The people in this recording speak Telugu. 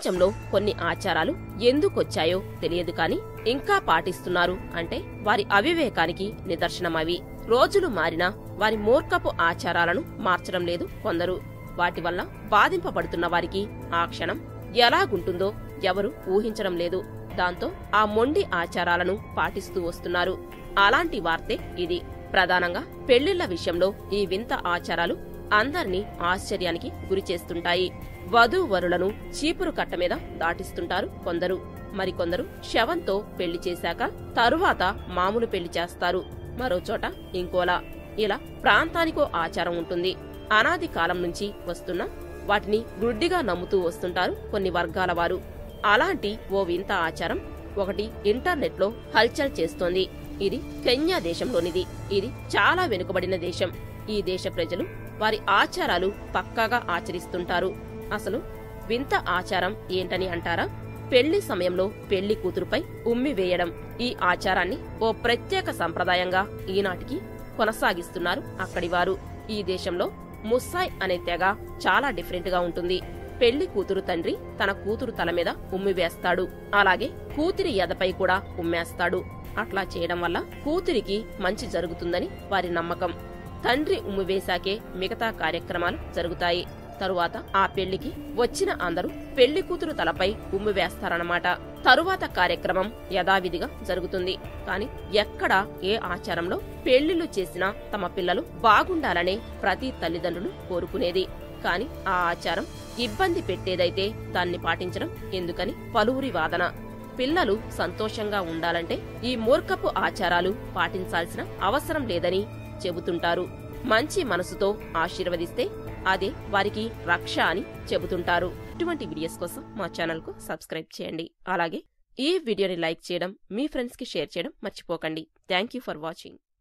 ప్రపంచంలో కొన్ని ఆచారాలు ఎందుకొచ్చాయో తెలియదు కాని ఇంకా పాటిస్తున్నారు అంటే వారి అవివేకానికి నిదర్శనమవి రోజులు మారినా వారి మూర్ఖపు ఆచారాలను మార్చడం లేదు కొందరు వాటి వల్ల బాధింపబడుతున్న వారికి ఆ క్షణం ఎలాగుంటుందో ఎవరు ఊహించడం లేదు దాంతో ఆ మొండి ఆచారాలను పాటిస్తూ వస్తున్నారు అలాంటి వార్తే ఇది ప్రధానంగా పెళ్లిళ్ల విషయంలో ఈ వింత ఆచారాలు అందర్నీ ఆశ్చర్యానికి గురిచేస్తుంటాయి వధూవరులను చీపురు కట్ట మీద దాటిస్తుంటారు కొందరు మరికొందరు శవంతో పెళ్లి చేశాక తరువాత మామూలు పెళ్లి చేస్తారు మరో చోట ఇంకోలా ఇలా ప్రాంతానికో ఆచారం ఉంటుంది అనాది కాలం నుంచి వస్తున్న వాటిని గుడ్డిగా నమ్ముతూ వస్తుంటారు కొన్ని వర్గాల వారు అలాంటి ఓ వింత ఆచారం ఒకటి ఇంటర్నెట్లో హల్చల్ చేస్తోంది ఇది కెన్యా దేశంలోనిది ఇది చాలా వెనుకబడిన దేశం ఈ దేశ ప్రజలు వారి ఆచారాలు పక్కాగా ఆచరిస్తుంటారు అసలు వింత ఆచారం ఏంటని అంటారా పెళ్లి సమయంలో పెళ్లి కూతురుపై ఉమ్మి వేయడం ఈ ఆచారాన్ని ఓ ప్రత్యేక సంప్రదాయంగా ఈనాటికి కొనసాగిస్తున్నారు అక్కడి వారు ఈ దేశంలో ముస్సాయ్ అనే తెగ చాలా డిఫరెంట్ గా ఉంటుంది పెళ్లి కూతురు తండ్రి తన కూతురు తల మీద ఉమ్మి వేస్తాడు అలాగే కూతురి ఎదపై కూడా ఉమ్మేస్తాడు అట్లా చేయడం వల్ల కూతురికి మంచి జరుగుతుందని వారి నమ్మకం తండ్రి ఉమ్మి వేశాకే మిగతా కార్యక్రమాలు జరుగుతాయి తరువాత ఆ పెళ్లికి వచ్చిన అందరూ పెళ్లి కూతురు తలపై ఉమ్మి వేస్తారన్నమాట తరువాత కార్యక్రమం యథావిధిగా జరుగుతుంది కాని ఎక్కడ ఏ ఆచారంలో పెళ్లిళ్లు చేసినా తమ పిల్లలు బాగుండాలనే ప్రతి తల్లిదండ్రులు కోరుకునేది కాని ఆ ఆచారం ఇబ్బంది పెట్టేదైతే దాన్ని పాటించడం ఎందుకని పలువురి వాదన పిల్లలు సంతోషంగా ఉండాలంటే ఈ మూర్ఖపు ఆచారాలు పాటించాల్సిన అవసరం లేదని చెబుతుంటారు మంచి మనసుతో ఆశీర్వదిస్తే అదే వారికి రక్ష అని చెబుతుంటారు ఇటువంటి వీడియోస్ కోసం మా ఛానల్ కు సబ్స్క్రైబ్ చేయండి అలాగే ఈ వీడియోని లైక్ చేయడం మీ ఫ్రెండ్స్ కి షేర్ చేయడం మర్చిపోకండి థ్యాంక్ యూ ఫర్ వాచింగ్